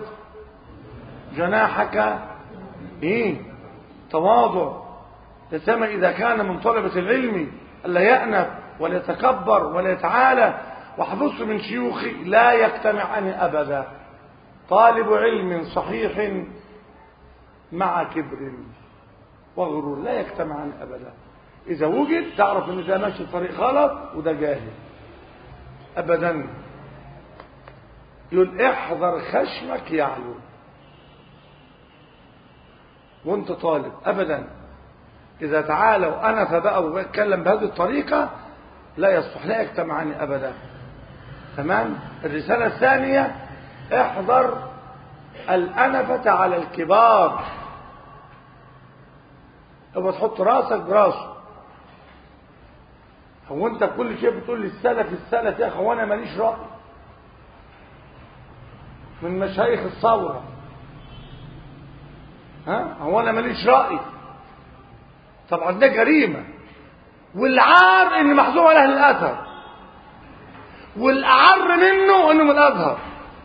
جناحك إيه تواضع تسمى إذا كان من طلبة العلم ألا يأنف ولا يتكبر ولا يتعالى واحفظت من شيوخي لا يجتمعان أبدا طالب علم صحيح مع كبر وغرور لا يجتمعان أبدا إذا وجد تعرف إن ده ماشي طريق غلط وده جاهل أبدا يقول احذر خشمك يعلو وانت طالب أبدا إذا تعالوا أنا فبقى واتكلم بهذه الطريقة لا يصلح لا يجتمعان أبدا تمام الرسالة الثانية احذر الأنفة على الكبار اوعى تحط راسك براسه هو انت كل شيء بتقول لي السلف السلف يا اخي وانا ماليش راي من مشايخ الثوره ها هو انا ماليش راي طبعا ده جريمه والعار ان محظوظ على اهل الاثر والاعر منه انه من الازهر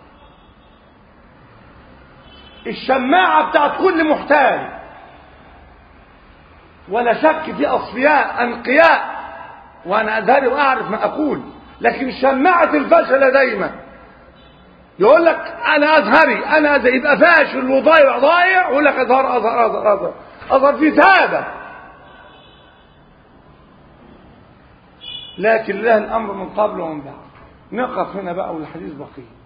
الشماعه بتاعت كل محتال ولا شك في اصفياء انقياء وانا ازهري واعرف ما اقول لكن شماعه الفشل دايما يقول لك انا ازهري انا أزهري يبقى فاشل وضايع ضايع يقول لك ازهر ازهر ازهر ازهر ازهر في ساده لكن له الامر من قبل ومن بعد نقف هنا بقى والحديث بقيه